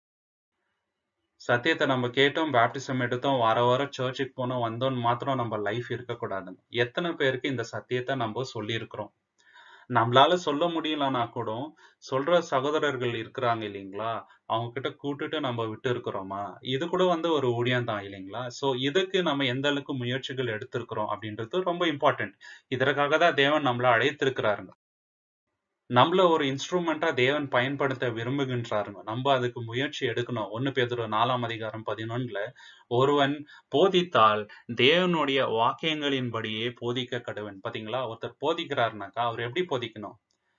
சத்தியத்தை நம்ம கேட்டோம் பேப்டிசம் எடுத்தோம் வார வாரம் சர்ச்சுக்கு போனோம் வந்தோம் மாத்திரம் நம்ம லைஃப் இருக்கக்கூடாதுங்க எத்தனை பேருக்கு இந்த சத்தியத்தை நம்ம சொல்லியிருக்கிறோம் நம்மளால சொல்ல முடியலன்னா கூட சொல்ற சகோதரர்கள் இருக்கிறாங்க இல்லைங்களா அவங்க கிட்ட கூட்டுட்டு நம்ம விட்டு இருக்கிறோமா இது கூட வந்து ஒரு ஊழியம் தான் இல்லைங்களா சோ இதுக்கு நம்ம எந்த அளவுக்கு முயற்சிகள் எடுத்திருக்கிறோம் அப்படின்றது ரொம்ப இம்பார்ட்டன்ட் இதற்காக தான் தேவன் நம்மள அழைத்திருக்கிறாருங்க நம்மள ஒரு இன்ஸ்ட்ருமெண்டா தேவன் பயன்படுத்த விரும்புகின்றாருங்க நம்ம அதுக்கு முயற்சி எடுக்கணும் ஒன்னு பேதுரு நாலாம் அதிகாரம் பதினொன்னுல ஒருவன் போதித்தால் தேவனுடைய வாக்கியங்களின்படியே போதிக்க கடுவன் பாத்தீங்களா ஒருத்தர் போதிக்கிறாருனாக்கா அவர் எப்படி போதிக்கணும்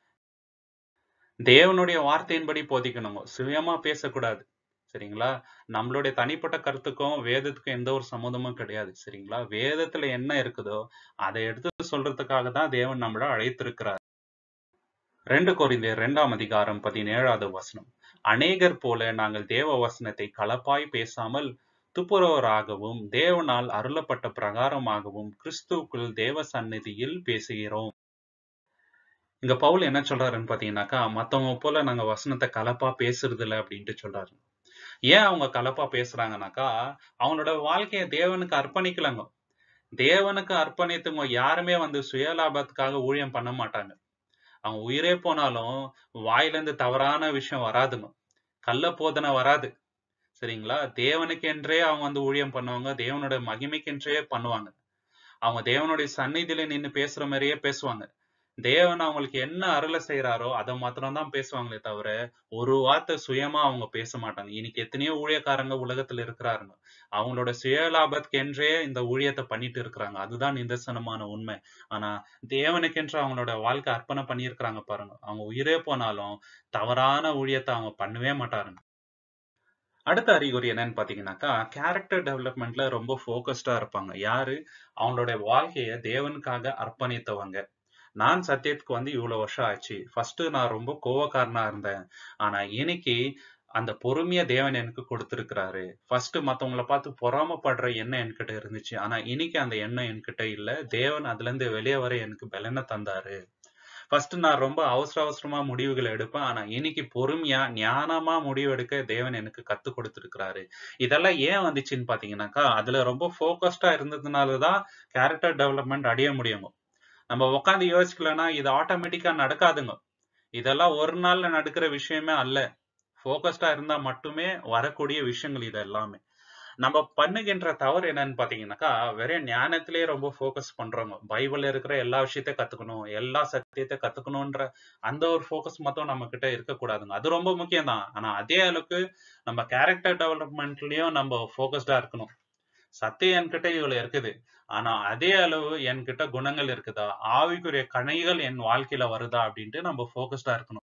தேவனுடைய வார்த்தையின்படி போதிக்கணுங்க சுயமா பேசக்கூடாது சரிங்களா நம்மளுடைய தனிப்பட்ட கருத்துக்கும் வேதத்துக்கும் எந்த ஒரு சம்மந்தமும் கிடையாது சரிங்களா வேதத்துல என்ன இருக்குதோ அதை எடுத்து சொல்றதுக்காக தான் தேவன் நம்மள அழைத்திருக்கிறார் ரெண்டு கொரிந்தியர் இரண்டாம் அதிகாரம் பதினேழாவது வசனம் அநேகர் போல நாங்கள் தேவ வசனத்தை கலப்பாய் பேசாமல் துப்புரவராகவும் தேவனால் அருளப்பட்ட பிரகாரமாகவும் கிறிஸ்துவுக்குள் தேவ சந்நிதியில் பேசுகிறோம் இங்க பவுல் என்ன சொல்றாருன்னு பாத்தீங்கன்னாக்கா மத்தவங்க போல நாங்க வசனத்தை கலப்பா பேசுறது இல்லை அப்படின்ட்டு சொல்றாரு ஏன் அவங்க கலப்பா பேசுறாங்கனாக்கா அவங்களோட வாழ்க்கையை தேவனுக்கு அர்ப்பணிக்கலங்க தேவனுக்கு அர்ப்பணித்தவங்க யாருமே வந்து சுயலாபத்துக்காக ஊழியம் பண்ண மாட்டாங்க அவங்க உயிரே போனாலும் வாயிலிருந்து தவறான விஷயம் வராதுங்க கள்ள போதனை வராது சரிங்களா தேவனுக்கென்றே அவங்க வந்து ஊழியம் பண்ணுவாங்க தேவனோட மகிமைக்கென்றே பண்ணுவாங்க அவங்க தேவனுடைய சந்நிதியில நின்னு பேசுற மாதிரியே பேசுவாங்க தேவன் அவங்களுக்கு என்ன அருளை செய்யறாரோ அதை மாத்திரம் தான் பேசுவாங்களே தவிர ஒரு வார்த்தை சுயமா அவங்க பேச மாட்டாங்க இன்னைக்கு எத்தனையோ ஊழியக்காரங்க உலகத்துல இருக்கிறாருங்க அவங்களோட சுயலாபத்துக்கு என்றே இந்த ஊழியத்தை பண்ணிட்டு இருக்கிறாங்க அதுதான் நிதர்சனமான உண்மை ஆனா தேவனுக்கென்று அவங்களோட வாழ்க்கை அர்ப்பணம் பண்ணியிருக்கிறாங்க பாருங்க அவங்க உயிரே போனாலும் தவறான ஊழியத்தை அவங்க பண்ணவே மாட்டாருங்க அடுத்த அறிகுறி என்னன்னு பாத்தீங்கன்னாக்கா கேரக்டர் டெவலப்மெண்ட்ல ரொம்ப ஃபோக்கஸ்டா இருப்பாங்க யாரு அவங்களோட வாழ்க்கைய தேவனுக்காக அர்ப்பணித்தவங்க நான் சத்தியத்துக்கு வந்து இவ்வளவு வருஷம் ஆச்சு ஃபர்ஸ்ட் நான் ரொம்ப கோவக்காரனா இருந்தேன் ஆனா இன்னைக்கு அந்த பொறுமைய தேவன் எனக்கு கொடுத்திருக்கிறாரு ஃபர்ஸ்ட் மத்தவங்கள பார்த்து பொறாமப்படுற எண்ணம் என்கிட்ட இருந்துச்சு ஆனா இன்னைக்கு அந்த எண்ணம் என்கிட்ட இல்ல தேவன் அதுல இருந்து வெளியே வர எனக்கு பலனை தந்தாரு ஃபர்ஸ்ட் நான் ரொம்ப அவசர அவசரமா முடிவுகளை எடுப்பேன் ஆனா இன்னைக்கு பொறுமையா ஞானமா முடிவு எடுக்க தேவன் எனக்கு கத்து கொடுத்திருக்கிறாரு இதெல்லாம் ஏன் வந்துச்சுன்னு பாத்தீங்கன்னாக்கா அதுல ரொம்ப ஃபோக்கஸ்டா இருந்ததுனாலதான் கேரக்டர் டெவலப்மெண்ட் அடைய முடியும் நம்ம உட்காந்து யோசிக்கலன்னா இது ஆட்டோமேட்டிக்கா நடக்காதுங்க இதெல்லாம் ஒரு நாள்ல நடக்கிற விஷயமே அல்ல ஃபோக்கஸ்டா இருந்தா மட்டுமே வரக்கூடிய விஷயங்கள் இது எல்லாமே நம்ம பண்ணுகின்ற தவறு என்னன்னு பாத்தீங்கன்னாக்கா வெறும் ஞானத்திலேயே ரொம்ப ஃபோக்கஸ் பண்றோங்க பைபிள்ல இருக்கிற எல்லா விஷயத்தையும் கத்துக்கணும் எல்லா சத்தியத்தை கத்துக்கணும்ன்ற அந்த ஒரு ஃபோக்கஸ் மட்டும் நம்ம கிட்ட இருக்கக்கூடாதுங்க அது ரொம்ப முக்கியம் தான் ஆனா அதே அளவுக்கு நம்ம கேரக்டர் டெவலப்மெண்ட்லயும் நம்ம ஃபோக்கஸ்டா இருக்கணும் சத்தியம் என்கிட்ட இவ்வளவு இருக்குது ஆனா அதே அளவு என்கிட்ட குணங்கள் இருக்குதா ஆவிக்குரிய கணைகள் என் வாழ்க்கையில வருதா அப்படின்ட்டு நம்ம ஃபோக்கஸ்டா இருக்கணும்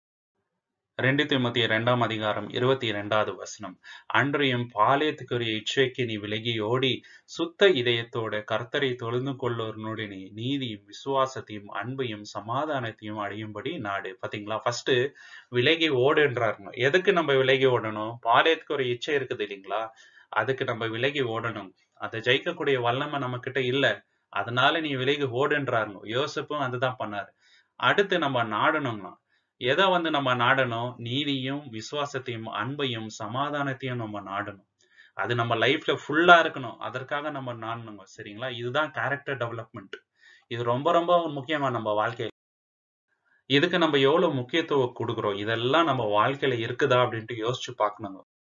ரெண்டு திமுத்தி இரண்டாம் அதிகாரம் இருபத்தி இரண்டாவது வசனம் அன்றையும் பாளையத்துக்குரிய இச்சைக்கு நீ விலகி ஓடி சுத்த இதயத்தோட கர்த்தரை தொழுந்து கொள்ளோருனுடைய நீ நீதியும் விசுவாசத்தையும் அன்பையும் சமாதானத்தையும் அடையும்படி நாடு பாத்தீங்களா ஃபர்ஸ்ட் விலகி ஓடுன்றாருங்க எதுக்கு நம்ம விலகி ஓடணும் பாளையத்துக்கு ஒரு இச்சை இருக்குது இல்லைங்களா அதுக்கு நம்ம விலகி ஓடணும் அதை ஜெயிக்கக்கூடிய வல்லமை நம்ம கிட்ட இல்ல அதனால நீ விலகி ஓடுன்றாருங்க யோசிப்பும் அதுதான் பண்ணாரு அடுத்து நம்ம நாடணும்னா எதை வந்து நம்ம நாடணும் நீதியும் விசுவாசத்தையும் அன்பையும் சமாதானத்தையும் நம்ம நாடணும் அது நம்ம லைஃப்ல ஃபுல்லா இருக்கணும் அதற்காக நம்ம நாடணுங்க சரிங்களா இதுதான் கேரக்டர் டெவலப்மெண்ட் இது ரொம்ப ரொம்ப முக்கியமா நம்ம வாழ்க்கையில இதுக்கு நம்ம எவ்வளவு முக்கியத்துவம் கொடுக்குறோம் இதெல்லாம் நம்ம வாழ்க்கையில இருக்குதா அப்படின்ட்டு யோசிச்சு பார்க்கணுங்க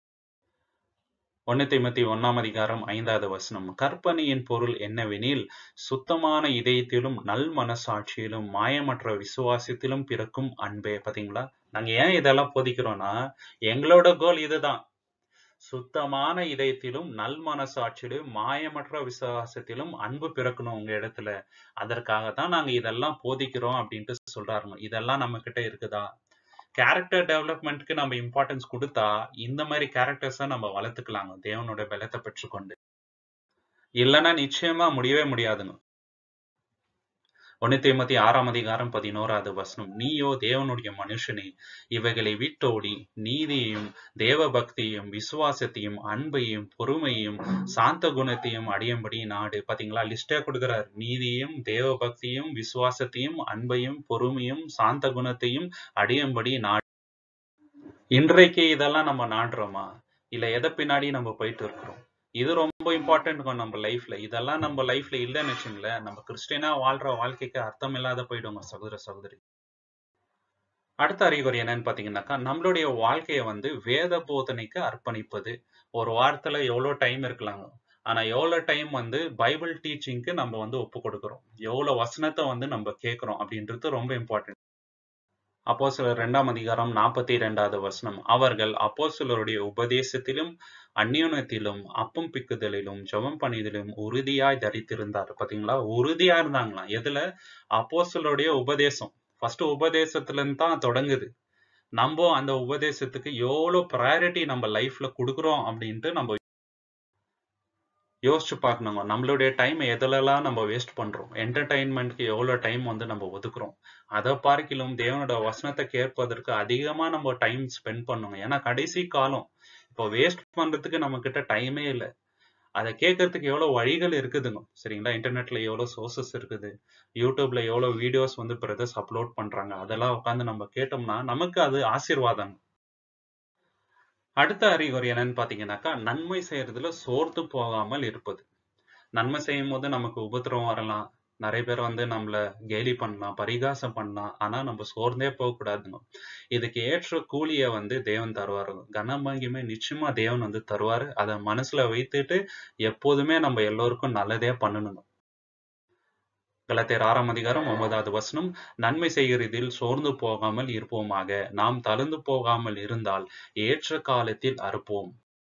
ஒன்னு திமுத்தி ஒன்னாம் அதிகாரம் ஐந்தாவது வசனம் கற்பனையின் பொருள் என்னவெனில் சுத்தமான இதயத்திலும் நல் மனசாட்சியிலும் மாயமற்ற விசுவாசத்திலும் பிறக்கும் அன்பே பாத்தீங்களா நாங்க ஏன் இதெல்லாம் போதிக்கிறோம்னா எங்களோட கோல் இதுதான் சுத்தமான இதயத்திலும் நல் மனசாட்சியிலும் மாயமற்ற விசுவாசத்திலும் அன்பு பிறக்கணும் உங்க இடத்துல அதற்காக தான் நாங்க இதெல்லாம் போதிக்கிறோம் அப்படின்ட்டு சொல்றாருங்க இதெல்லாம் நம்ம கிட்ட இருக்குதா கேரக்டர் டெவலப்மெண்ட்க்கு நம்ம இம்பார்ட்டன்ஸ் கொடுத்தா இந்த மாதிரி கேரக்டர்ஸை நம்ம வளர்த்துக்கலாங்க தேவனோட பலத்தை பெற்றுக்கொண்டு இல்லைன்னா நிச்சயமா முடியவே முடியாதுங்க ஒன்னு தீமத்தி ஆறாம் அதிகாரம் பதினோராவது வசனம் நீயோ தேவனுடைய மனுஷனே இவைகளை விட்டோடி நீதியையும் தேவ பக்தியையும் விசுவாசத்தையும் அன்பையும் பொறுமையும் சாந்த குணத்தையும் அடையும்படி நாடு பாத்தீங்களா லிஸ்டே கொடுக்கிறார் நீதியையும் தேவ பக்தியும் விசுவாசத்தையும் அன்பையும் பொறுமையும் சாந்த குணத்தையும் அடையும்படி நாடு இன்றைக்கு இதெல்லாம் நம்ம நாடுறோமா இல்ல எதை பின்னாடி நம்ம போயிட்டு இருக்கிறோம் இது ரொம்ப இம்பார்ட்டன்ட் நம்ம லைஃப்ல இதெல்லாம் நம்ம லைஃப்ல இல்லைன்னு வச்சுங்களேன் நம்ம கிறிஸ்டியனா வாழ்ற வாழ்க்கைக்கு அர்த்தம் இல்லாத போயிடுங்க சகோதர சகோதரி அடுத்த அறிகுறி என்னன்னு பாத்தீங்கன்னாக்கா நம்மளுடைய வாழ்க்கைய வந்து வேத போதனைக்கு அர்ப்பணிப்பது ஒரு வாரத்துல எவ்வளவு டைம் இருக்கலாங்க ஆனா எவ்வளவு டைம் வந்து பைபிள் டீச்சிங்க்கு நம்ம வந்து ஒப்பு கொடுக்கிறோம் எவ்வளவு வசனத்தை வந்து நம்ம கேட்கிறோம் அப்படின்றது ரொம்ப இம்பார்ட்டன்ட் அப்போ சிலர் இரண்டாம் அதிகாரம் நாற்பத்தி இரண்டாவது வசனம் அவர்கள் அப்போ சிலருடைய உபதேசத்திலும் அந்யோனத்திலும் அப்பம் பிக்குதலிலும் ஜெபம் பண்ணிதலும் உறுதியாய் தரித்திருந்தார் பாத்தீங்களா உறுதியா இருந்தாங்களாம் எதுல அப்போஸ்தலருடைய உபதேசம் ஃபர்ஸ்ட் உபதேசத்துல இருந்து தான் தொடங்குது நம்ம அந்த உபதேசத்துக்கு எவ்வளவு ப்ரையாரிட்டி நம்ம லைஃப்ல கொடுக்குறோம் அப்படின்ட்டு நம்ம யோசிச்சு பார்க்கணுங்க நம்மளுடைய டைம் எதுலலாம் நம்ம வேஸ்ட் பண்றோம் என்டர்டைன்மெண்ட்க்கு எவ்வளவு டைம் வந்து நம்ம ஒதுக்குறோம் அதை பார்க்கிலும் தேவனோட வசனத்தை கேட்பதற்கு அதிகமா நம்ம டைம் ஸ்பெண்ட் பண்ணுங்க ஏன்னா கடைசி காலம் இப்போ வேஸ்ட் பண்றதுக்கு நம்ம கிட்ட டைமே இல்லை அதை கேட்கறதுக்கு எவ்வளவு வழிகள் இருக்குதுங்க சரிங்களா இன்டர்நெட்ல எவ்வளவு சோர்சஸ் இருக்குது யூடியூப்ல எவ்வளவு வீடியோஸ் வந்து பிரதர்ஸ் அப்லோட் பண்றாங்க அதெல்லாம் உட்காந்து நம்ம கேட்டோம்னா நமக்கு அது ஆசீர்வாதம் அடுத்த அறிகுறி என்னன்னு பாத்தீங்கன்னாக்கா நன்மை செய்யறதுல சோர்ந்து போகாமல் இருப்பது நன்மை செய்யும் போது நமக்கு உபத்திரவம் வரலாம் நிறைய பேர் வந்து நம்மள கேலி பண்ணலாம் பரிகாசம் பண்ணலாம் ஆனா நம்ம சோர்ந்தே போக கூடாதுங்க இதுக்கு ஏற்ற கூலிய வந்து தேவன் தருவாரு கனமங்கியுமே நிச்சயமா தேவன் வந்து தருவாரு அதை மனசுல வைத்துட்டு எப்போதுமே நம்ம எல்லோருக்கும் நல்லதே பண்ணணுங்க கலத்தேர் ஆறாம் அதிகாரம் ஒன்பதாவது வசனம் நன்மை செய்கிறதில் சோர்ந்து போகாமல் இருப்போமாக நாம் தளர்ந்து போகாமல் இருந்தால் ஏற்ற காலத்தில் அறுப்போம்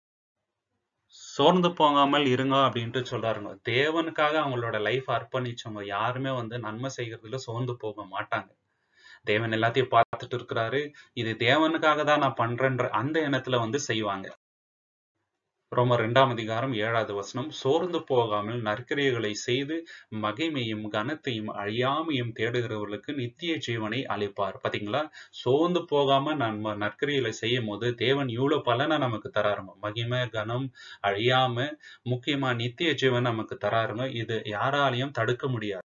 சோர்ந்து போகாமல் இருங்க அப்படின்ட்டு சொல்றாருங்க தேவனுக்காக அவங்களோட லைஃப் அர்ப்பணிச்சவங்க யாருமே வந்து நன்மை செய்யறதுல சோர்ந்து போக மாட்டாங்க தேவன் எல்லாத்தையும் பார்த்துட்டு இருக்கிறாரு இது தேவனுக்காக தான் நான் பண்றேன்ற அந்த எண்ணத்துல வந்து செய்வாங்க ரோம இரண்டாம் அதிகாரம் ஏழாவது வசனம் சோர்ந்து போகாமல் நற்கிரியைகளை செய்து மகிமையும் கனத்தையும் அழியாமையும் தேடுகிறவர்களுக்கு நித்திய ஜீவனை அளிப்பார் பாத்தீங்களா சோர்ந்து போகாம நம்ம நற்கிரியைகளை செய்யும் போது தேவன் இவ்வளவு பலனை நமக்கு தராருங்க மகிமை கனம் அழியாம முக்கியமா நித்திய ஜீவன் நமக்கு தராருங்க இது யாராலையும் தடுக்க முடியாது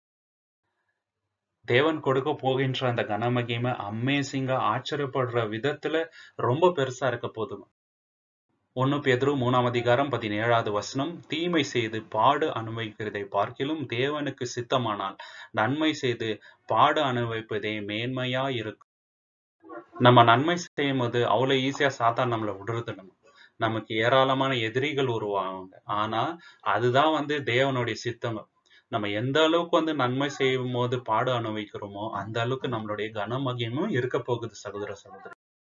தேவன் கொடுக்க போகின்ற அந்த கனமகிமை அமேசிங்கா ஆச்சரியப்படுற விதத்துல ரொம்ப பெருசா இருக்க போதுங்க ஒன்னு பேதுரு மூணாம் அதிகாரம் பதினேழாவது வசனம் தீமை செய்து பாடு அனுபவிக்கிறதை பார்க்கிலும் தேவனுக்கு சித்தமானால் நன்மை செய்து பாடு அனுபவிப்பதே மேன்மையா இருக்கும் நம்ம நன்மை செய்யும் போது அவ்வளவு ஈஸியா சாத்தான் நம்மளை விடுறது நம்ம நமக்கு ஏராளமான எதிரிகள் உருவாகுங்க ஆனா அதுதான் வந்து தேவனுடைய சித்தம் நம்ம எந்த அளவுக்கு வந்து நன்மை செய்யும் போது பாடு அனுபவிக்கிறோமோ அந்த அளவுக்கு நம்மளுடைய கனமகியமும் இருக்க போகுது சகோதர சகோதரி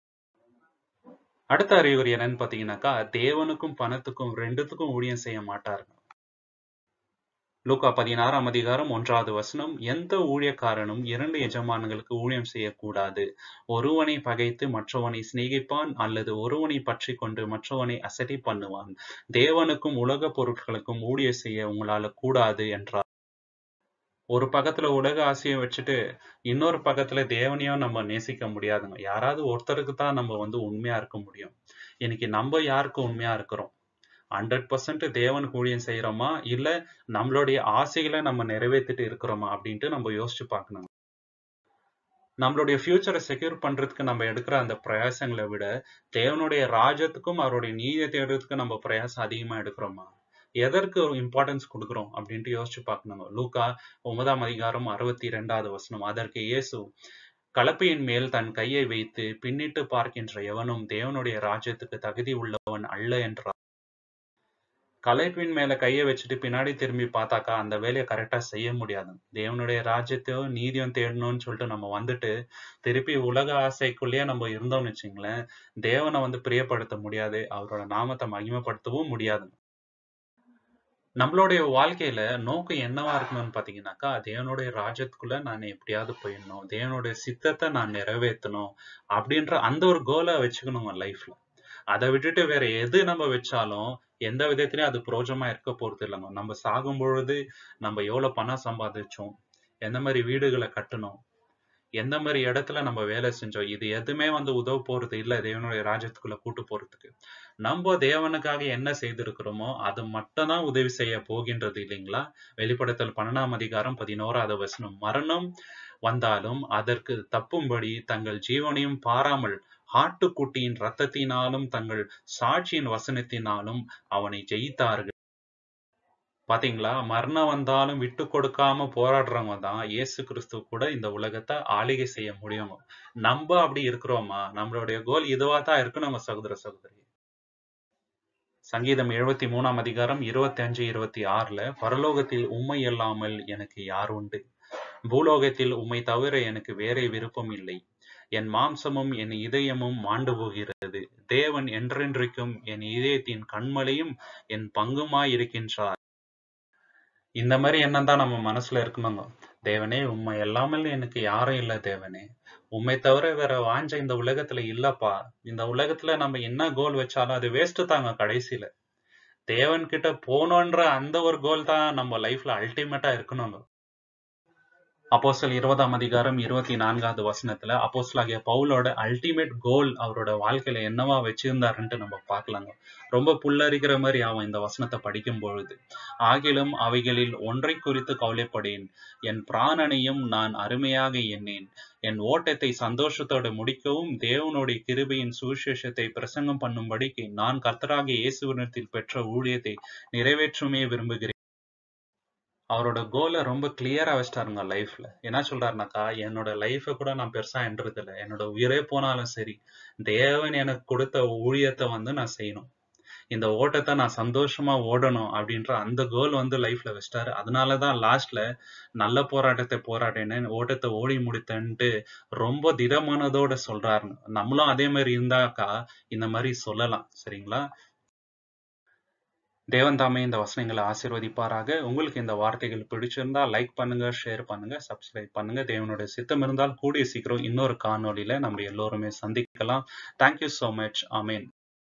அடுத்த அறிகுறி என்னன்னு பாத்தீங்கன்னாக்கா தேவனுக்கும் பணத்துக்கும் ரெண்டுத்துக்கும் ஊழியம் செய்ய மாட்டாருங்க லூக்கா பதினாறாம் அதிகாரம் ஒன்றாவது வசனம் எந்த ஊழியக்காரனும் இரண்டு எஜமான்களுக்கு ஊழியம் செய்யக்கூடாது ஒருவனை பகைத்து மற்றவனை சிநேகிப்பான் அல்லது ஒருவனை பற்றி கொண்டு மற்றவனை அசட்டை பண்ணுவான் தேவனுக்கும் உலக பொருட்களுக்கும் ஊழிய செய்ய உங்களால கூடாது என்றார் ஒரு பக்கத்துல உலக ஆசையை வச்சுட்டு இன்னொரு பக்கத்துல தேவனையும் நம்ம நேசிக்க முடியாதுங்க யாராவது ஒருத்தருக்கு தான் நம்ம வந்து உண்மையா இருக்க முடியும் இன்னைக்கு நம்ம யாருக்கு உண்மையா இருக்கிறோம் ஹண்ட்ரட் பர்சன்ட் தேவனுக்கு ஊழியம் செய்யறோமா இல்ல நம்மளுடைய ஆசைகளை நம்ம நிறைவேற்றிட்டு இருக்கிறோமா அப்படின்ட்டு நம்ம யோசிச்சு பார்க்கணும் நம்மளுடைய ஃபியூச்சரை செக்யூர் பண்றதுக்கு நம்ம எடுக்கிற அந்த பிரயாசங்களை விட தேவனுடைய ராஜ்யத்துக்கும் அவருடைய நீதியை தேடுறதுக்கு நம்ம பிரயாசம் அதிகமா எடுக்கிறோமா எதற்கு ஒரு இம்பார்ட்டன்ஸ் கொடுக்குறோம் அப்படின்ட்டு யோசிச்சு பார்க்கணும் லூக்கா ஒன்பதாம் அதிகாரம் அறுபத்தி இரண்டாவது வசனம் அதற்கு இயேசு கலப்பையின் மேல் தன் கையை வைத்து பின்னிட்டு பார்க்கின்ற எவனும் தேவனுடைய ராஜ்யத்துக்கு தகுதி உள்ளவன் அல்ல என்றார் கலைப்பின் மேல கையை வச்சுட்டு பின்னாடி திரும்பி பார்த்தாக்கா அந்த வேலையை கரெக்டா செய்ய முடியாது தேவனுடைய ராஜ்யத்தையும் நீதியும் தேடணும்னு சொல்லிட்டு நம்ம வந்துட்டு திருப்பி உலக ஆசைக்குள்ளேயே நம்ம இருந்தோம்னு வச்சுங்களேன் தேவனை வந்து பிரியப்படுத்த முடியாது அவரோட நாமத்தை மகிமைப்படுத்தவும் முடியாது நம்மளுடைய வாழ்க்கையில நோக்கம் என்னவா இருக்கணும்னு பாத்தீங்கன்னாக்கா தேவனுடைய ராஜ்யத்துக்குள்ள நான் எப்படியாவது போயிடணும் தேவனுடைய சித்தத்தை நான் நிறைவேற்றணும் அப்படின்ற அந்த ஒரு கோலை வச்சுக்கணும் லைஃப்ல அதை விட்டுட்டு வேற எது நம்ம வச்சாலும் எந்த விதத்திலயும் அது புரோஜனமா இருக்க போறது இல்லைங்க நம்ம சாகும் பொழுது நம்ம எவ்வளவு பணம் சம்பாதிச்சோம் எந்த மாதிரி வீடுகளை கட்டணும் எந்த மாதிரி இடத்துல நம்ம வேலை செஞ்சோம் இது எதுவுமே வந்து உதவ போறது இல்ல தேவனுடைய ராஜ்யத்துக்குள்ள கூட்டு போறதுக்கு நம்ம தேவனுக்காக என்ன செய்திருக்கிறோமோ அது மட்டும்தான் உதவி செய்ய போகின்றது இல்லைங்களா வெளிப்படுத்தல் பன்னெண்டாம் அதிகாரம் பதினோராவது வசனம் மரணம் வந்தாலும் அதற்கு தப்பும்படி தங்கள் ஜீவனையும் பாராமல் ஆட்டுக்குட்டியின் ரத்தத்தினாலும் தங்கள் சாட்சியின் வசனத்தினாலும் அவனை ஜெயித்தார்கள் பாத்தீங்களா மரணம் வந்தாலும் விட்டு கொடுக்காம போராடுறவங்க தான் இயேசு கிறிஸ்து கூட இந்த உலகத்தை ஆளுகை செய்ய முடியும் நம்ம அப்படி இருக்கிறோமா நம்மளுடைய கோல் இதுவா தான் இருக்கு நம்ம சகோதர சகோதரி சங்கீதம் எழுபத்தி மூணாம் அதிகாரம் இருபத்தி அஞ்சு இருபத்தி ஆறுல பரலோகத்தில் உண்மை இல்லாமல் எனக்கு யார் உண்டு பூலோகத்தில் உம்மை தவிர எனக்கு வேறே விருப்பம் இல்லை என் மாம்சமும் என் இதயமும் மாண்டு போகிறது தேவன் என்றென்றைக்கும் என் இதயத்தின் கண்மலையும் என் பங்குமாய் இருக்கின்றார் இந்த மாதிரி எண்ணம் தான் நம்ம மனசுல இருக்கணுங்க தேவனே உண்மை எல்லாமே எனக்கு யாரும் இல்ல தேவனே உண்மை தவிர வேற வாஞ்ச இந்த உலகத்துல இல்லப்பா இந்த உலகத்துல நம்ம என்ன கோல் வச்சாலும் அது வேஸ்ட் தாங்க கடைசியில தேவன் கிட்ட போனோன்ற அந்த ஒரு கோல் தான் நம்ம லைஃப்ல அல்டிமேட்டா இருக்கணுங்க அப்போஸ்தல் இருபதாம் அதிகாரம் இருபத்தி நான்காவது வசனத்துல அப்போஸ்தலாகிய பவுலோட அல்டிமேட் கோல் அவரோட வாழ்க்கையில என்னவா வச்சிருந்தாருன்ட்டு நம்ம பார்க்கலாங்க ரொம்ப புல்லரிக்கிற மாதிரி அவன் இந்த வசனத்தை படிக்கும் பொழுது ஆகிலும் அவைகளில் ஒன்றை குறித்து கவலைப்படேன் என் பிராணனையும் நான் அருமையாக எண்ணேன் என் ஓட்டத்தை சந்தோஷத்தோடு முடிக்கவும் தேவனுடைய கிருபையின் சுவிசேஷத்தை பிரசங்கம் பண்ணும்படிக்கு நான் கர்த்தராகிய இயேசுவினத்தில் பெற்ற ஊழியத்தை நிறைவேற்றுமே விரும்புகிறேன் அவரோட கோலை ரொம்ப கிளியரா வச்சிட்டாருங்க லைஃப்ல என்ன சொல்றாருனாக்கா என்னோட லைஃபை கூட நான் பெருசா என்றது இல்லை என்னோட உயிரே போனாலும் சரி தேவன் எனக்கு கொடுத்த ஊழியத்தை வந்து நான் செய்யணும் இந்த ஓட்டத்தை நான் சந்தோஷமா ஓடணும் அப்படின்ற அந்த கோல் வந்து லைஃப்ல வச்சிட்டாரு அதனாலதான் லாஸ்ட்ல நல்ல போராட்டத்தை போராடினேன் ஓட்டத்தை ஓடி முடித்தேன்ட்டு ரொம்ப திடமானதோட சொல்றாருங்க நம்மளும் அதே மாதிரி இருந்தாக்கா இந்த மாதிரி சொல்லலாம் சரிங்களா தேவன் தாமே இந்த வசனங்களை ஆசீர்வதிப்பாராக உங்களுக்கு இந்த வார்த்தைகள் பிடிச்சிருந்தா லைக் பண்ணுங்க ஷேர் பண்ணுங்க சப்ஸ்கிரைப் பண்ணுங்க தேவனுடைய சித்தம் இருந்தால் கூடிய சீக்கிரம் இன்னொரு காணொளியில நம்ம எல்லோருமே சந்திக்கலாம் தேங்க்யூ so மச் ஆமேன்